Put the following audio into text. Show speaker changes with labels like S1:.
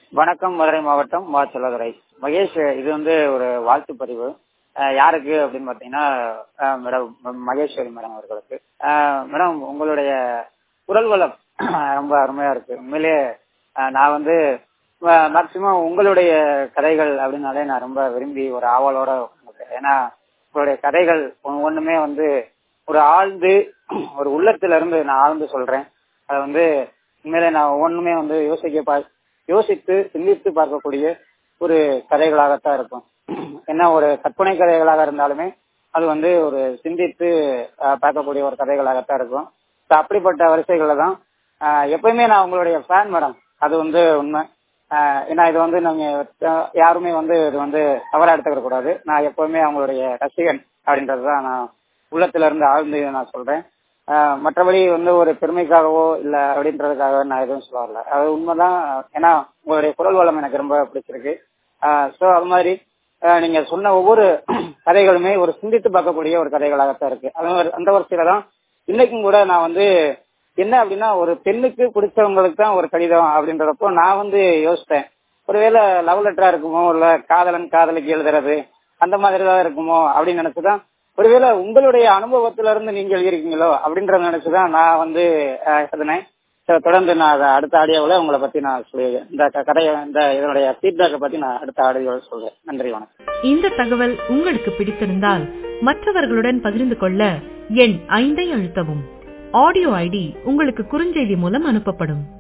S1: வணக்கம் மதுரை மாவட்டம் மா செல்லதுரை மகேஷ் இது வந்து ஒரு வாழ்த்து பதிவு அஹ் யாருக்கு அப்படின்னு பார்த்தீங்கன்னா அஹ் மேடம் மகேஸ்வரி மேடம் அவர்களுக்கு அஹ் மேடம் உங்களுடைய குரல் வளம் ரொம்ப அருமையா இருக்கு உண்மையிலேயே அஹ் நான் வந்து மேக்சிமம் உங்களுடைய கதைகள் அப்படின்னாலே நான் ரொம்ப விரும்பி ஒரு ஆவலோட உட்கார்ந்திருக்கேன். ஏன்னா உங்களுடைய கதைகள் ஒண்ணு- ஒண்ணுமே வந்து ஒரு ஆழ்ந்து ஒரு உள்ளத்துல இருந்து நான் ஆழ்ந்து சொல்றேன் அதை வந்து உண்மையிலே நான் ஒண்ணுமே வந்து யோசிக்க பா யோசித்து சிந்தித்து பார்க்கக்கூடிய ஒரு கதைகளாகத்தான் இருக்கும் என்ன ஒரு கற்பனை கதைகளாக இருந்தாலுமே அது வந்து ஒரு சிந்தித்து அஹ், பார்க்கக்கூடிய ஒரு கதைகளாகத்தான் இருக்கும் So, அப்படிப்பட்ட வரிசைகள்ல தான் அஹ், எப்பயுமே நான் உங்களுடைய ஃபேன் மேடம் அது வந்து உண்மை அஹ், ஏன்னா இது வந்து நீங்க அஹ், யாருமே வந்து இது வந்து தவறா எடுத்துக்க கூடாது நான் எப்பவுமே அவங்களுடைய ரசிகன் அப்படின்றதுதான் நான் உள்ளத்துல இருந்து ஆழ்ந்து நான் சொல்றேன் அஹ், மற்றபடி வந்து ஒரு பெருமைக்காகவோ இல்ல அப்படின்றதுக்காக நான் எதுவும் சொல்ல வரல அது உண்மைதான் ஏன்னா உங்களுடைய குரல் வளம் எனக்கு ரொம்ப பிடிச்சிருக்கு சோ அது மாதிரி அஹ், நீங்க சொன்ன ஒவ்வொரு கதைகளுமே ஒரு சிந்தித்து பார்க்கக்கூடிய ஒரு கதைகளாகத்தான் இருக்கு அது மாதிரி அந்த வரிசையில தான் இன்னைக்கும் கூட நான் வந்து என்ன அப்படின்னா ஒரு பெண்ணுக்கு பிடிச்சவங்களுக்கு தான் ஒரு கடிதம் அப்படின்றப்போ நான் வந்து யோசித்தேன் ஒருவேளை லவ் லெட்டரா இருக்குமோ இல்ல காதலன் காதலிக்கு எழுதுறது அந்த மாதிரி தான் இருக்குமோ அப்படின்னு நினைச்சுதான் ஒருவேளை உங்களுடைய அனுபவத்துல இருந்து நீங்க எழுதியிருக்கீங்களோ அப்படின்றத நினைச்சுதான் நான் வந்து அஹ், எழுதினேன் So, தொடர்ந்து நான் அதை அடுத்த ஆடியோவில் உங்களை பத்தி நான் சொல்லி இந்த க- கதையை இந்த இதனுடைய ஃபீட்பேக்கை பத்தி நான் அடுத்த ஆடியோவில் சொல்றேன் நன்றி வணக்கம்
S2: இந்த தகவல் உங்களுக்கு பிடித்திருந்தால் மற்றவர்களுடன் பகிர்ந்து கொள்ள எண் ஐந்தை அழுத்தவும் ஆடியோ ஐடி உங்களுக்கு குறுஞ்செய்தி மூலம் அனுப்பப்படும்